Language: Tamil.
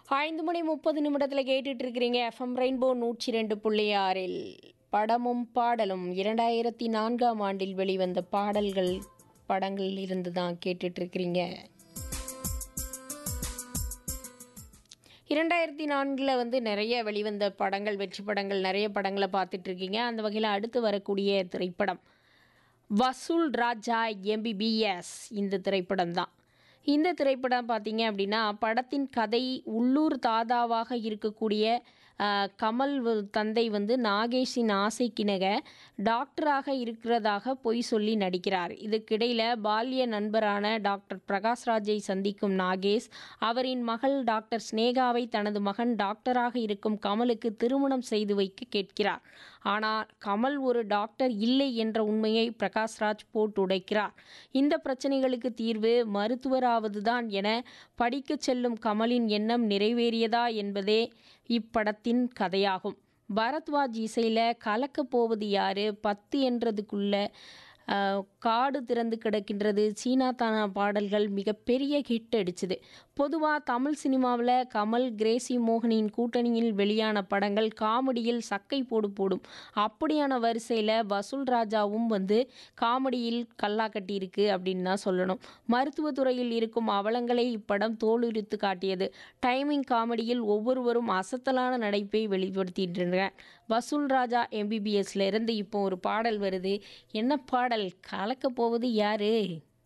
ஐந்து மணி முப்பது நிமிடத்தில் கேட்டுட்டு இருக்கிறீங்க எஃப்எம் ரெயின்போ நூற்றி ரெண்டு புள்ளி ஆறில் படமும் பாடலும் இரண்டாயிரத்தி நான்காம் ஆண்டில் வெளிவந்த பாடல்கள் படங்கள் இருந்து தான் கேட்டுட்டு இருக்கிறீங்க இரண்டாயிரத்தி நான்கில் வந்து நிறைய வெளிவந்த படங்கள் வெற்றி படங்கள் நிறைய படங்களை பார்த்துட்டு இருக்கீங்க அந்த வகையில் அடுத்து வரக்கூடிய திரைப்படம் வசூல் ராஜா எம்பிபிஎஸ் இந்த திரைப்படம் தான் இந்த திரைப்படம் பார்த்தீங்க அப்படின்னா படத்தின் கதை உள்ளூர் தாதாவாக இருக்கக்கூடிய ஆஹ், கமல் வ- தந்தை வந்து நாகேஷின் ஆசைக்கிணக டாக்டராக இருக்கிறதாக பொய் சொல்லி நடிக்கிறார் இதுக்கிடையில் பால்ய நண்பரான டாக்டர் பிரகாஷ்ராஜை சந்திக்கும் நாகேஷ் அவரின் மகள் டாக்டர் ஸ்னேகாவை தனது மகன் டாக்டராக இருக்கும் கமலுக்கு திருமணம் செய்து வைக்க கேட்கிறார் ஆனால் கமல் ஒரு டாக்டர் இல்லை என்ற உண்மையை பிரகாஷ்ராஜ் போட்டு உடைக்கிறார் இந்த பிரச்சனைகளுக்கு தீர்வு மருத்துவராவதுதான் என படிக்கச் செல்லும் கமலின் எண்ணம் நிறைவேறியதா என்பதே இப்படத்தின் கதையாகும் பரத்வாஜ் இசையில் கலக்கப் போவது யாரு பத்து என்றதுக்குள்ள ஆஹ், காடு திறந்து கிடக்கின்றது சீனா தானா பாடல்கள் மிகப்பெரிய ஹிட் அடிச்சுது பொதுவாக தமிழ் சினிமாவில் கமல் கிரேசி மோகனின் கூட்டணியில் வெளியான படங்கள் காமெடியில் சக்கை போடு போடும் அப்படியான வரிசையில் வசூல் ராஜாவும் வந்து காமெடியில் கல்லா கட்டியிருக்கு அப்படின்னு தான் சொல்லணும் மருத்துவத்துறையில் இருக்கும் அவலங்களை இப்படம் தோலுரித்து காட்டியது டைமிங் காமெடியில் ஒவ்வொருவரும் அசத்தலான நடிப்பை வெளிப்படுத்திட்டு வசூல் ராஜா எம்பிபிஎஸ்ல இருந்து இப்போ ஒரு பாடல் வருது என்ன பாடல் கலக்க போவது யாரு